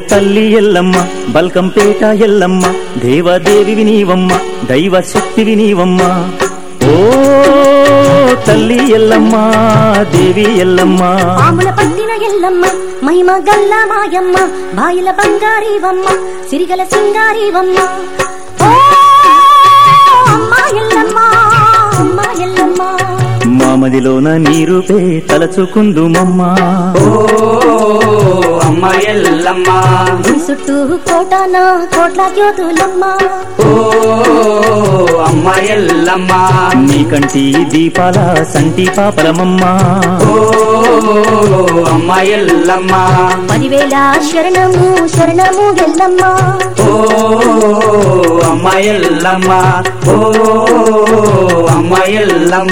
తల్లి ఎల్లమ్మ బల్కంపేట ఎల్లమ్మ దేవదేవివి నీవమ్మ దైవ శక్తివి నీవమ్మ ఓ తల్లి ఎల్లమ్మ దేవి ఎల్లమ్మ పాముల పట్టిన ఎల్లమ్మ మహిమ గల్ల మాయమ్మ బాయిల బంగారీవమ్మ సిరిగల సింగారీవమ్మ ఓ అమ్మ ఎల్లమ్మ అమ్మ ఎల్లమ్మ మామదిలోన నీరుపే తలచుకుందుమమ్మ ఓ అమ్మ ఎల్లమ్మ గుడి చుట్టూ కోటాన కోట్ల జ్యోతులమ్మ ఓ అమ్మ ఎల్లమ్మ నీ కంటి దీపాల సంటి పాపలమమ్మ ఓ అమ్మ ఎల్లమ్మ పదివేల శరణము శరణము ఎల్లమ్మ ఓ అమ్మ ఎల్లమ్మ ఓ అమ్మ ఎల్లమ్మ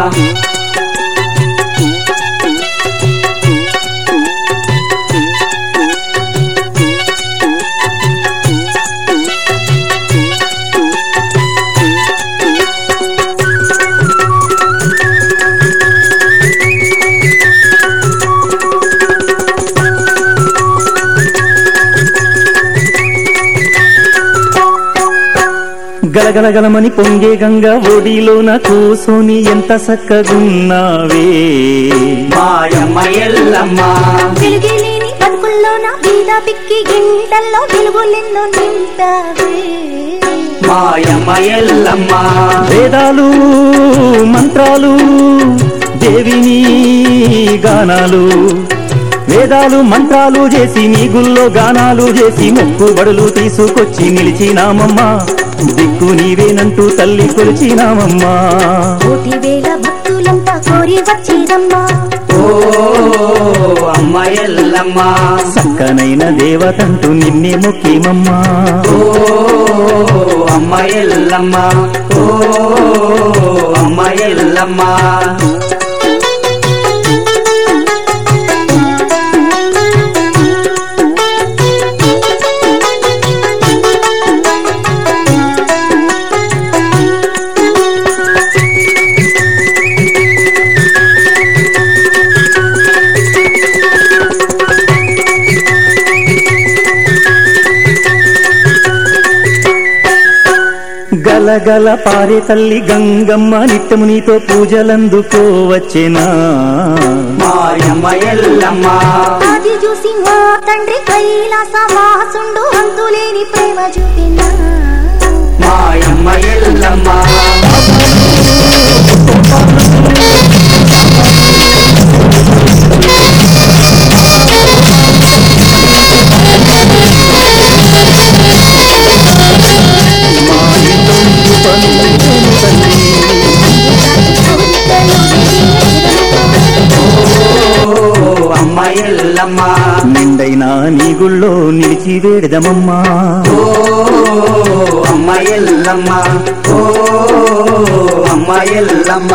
గలగలగలమని పొంగే గంగ ఒడిలోన కూసోని ఎంత సక్కగున్నావే మాయమ్మ ఎల్లమ్మ వెలుగులేని బతుకుల్లో నా బీద పిక్కి గింటల్లో వెలుగులెన్నో నింపావే మాయమ్మ ఎల్లమ్మ వేదాలు మంత్రాలు దేవిని గానాలు వేదాలు మంత్రాలు చేసి నీ గుల్లో గానాలు చేసి మొక్కుబడులు తీసుకొచ్చి నిలిచినామమ్మా దిక్కు నీవేనంటూ తల్లి కొలిచినామమ్మా కోటి వేల భక్తులంతా కోరి వచ్చిరమ్మా ఓ అమ్మ ఎల్లమ్మ సక్కనైన దేవతంటూ నిన్నే మొక్కిమమ్మా ఓ అమ్మ ఎల్లమ్మ ఓ అమ్మ ఎల్లమ్మ గలగల పారే తల్లి గంగమ్మ నిత్యము నీతో పూజలందుకోవచ్చెనా మాయమ్మ ఎల్లమ్మ అది చూసి మా తండ్రి కైలాస వాసుండు అంతులేని ప్రేమ చూపినా మాయమ్మ ఎల్లమ్మ ఓ అమ్మ ఎల్లమ్మ నిండైనా నీ గుళ్ళో నిలిచి వేడదమమ్మా ఓ అమ్మ ఎల్లమ్మ ఓ అమ్మ ఎల్లమ్మ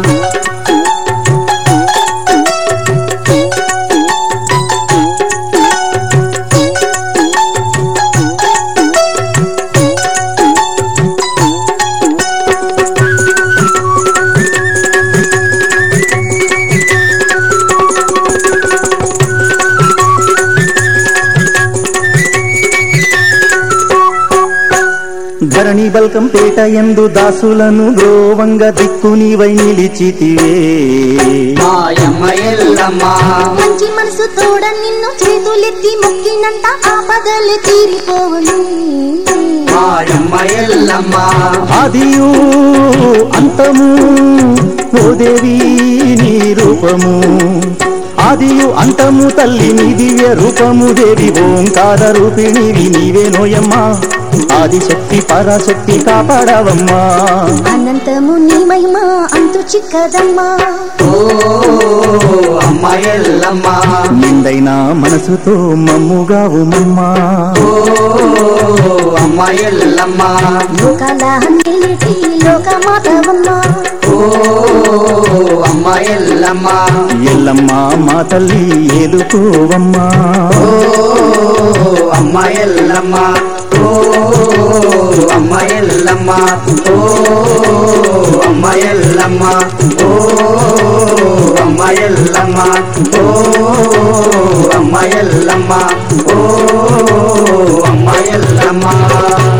ధరణి బల్కం పేట ఎందు దాసులను గోవంగ దిక్కు నీవై నిలిచితివే మాయమ్మ ఎల్లమ్మ మంచి మనసు తోడ నిన్ను చేతులెత్తి మొక్కినంత ఆపదలు తీరిపోవును మాయమ్మ ఎల్లమ్మ ఆదియు అంతము ఓ దేవి నీ రూపము ఆదియు అంతము తల్లి నీ దివ్య రూపము దేవి ఓంకార రూపిణివి నీవే నోయమ్మా ఆదిశక్తి పరాశక్తి కాపాడవమ్మా అనంతము నీ మహిమ అంతు చిక్కదమ్మా ఓ అమ్మ ఎల్లమ్మ నిండైన మనసుతో మమ్ముగావుమమ్మా ఓ అమ్మ ఎల్లమ్మ లోకాల నిలిటి లోకమాతవమ్మా ఓ అమ్మ ఎల్లమ్మ ఎల్లమ్మ మా తల్లి ఏలుకోవమ్మా ఓ అమ్మ ఎల్లమ్మ ఓ అమ్మ ఎల్లమ్మ ఓ అమ్మ ఎల్లమ్మ ఓ అమ్మ ఎల్లమ్మ ఓ అమ్మ ఎల్లమ్మ ఓ అమ్మ ఎల్లమ్మ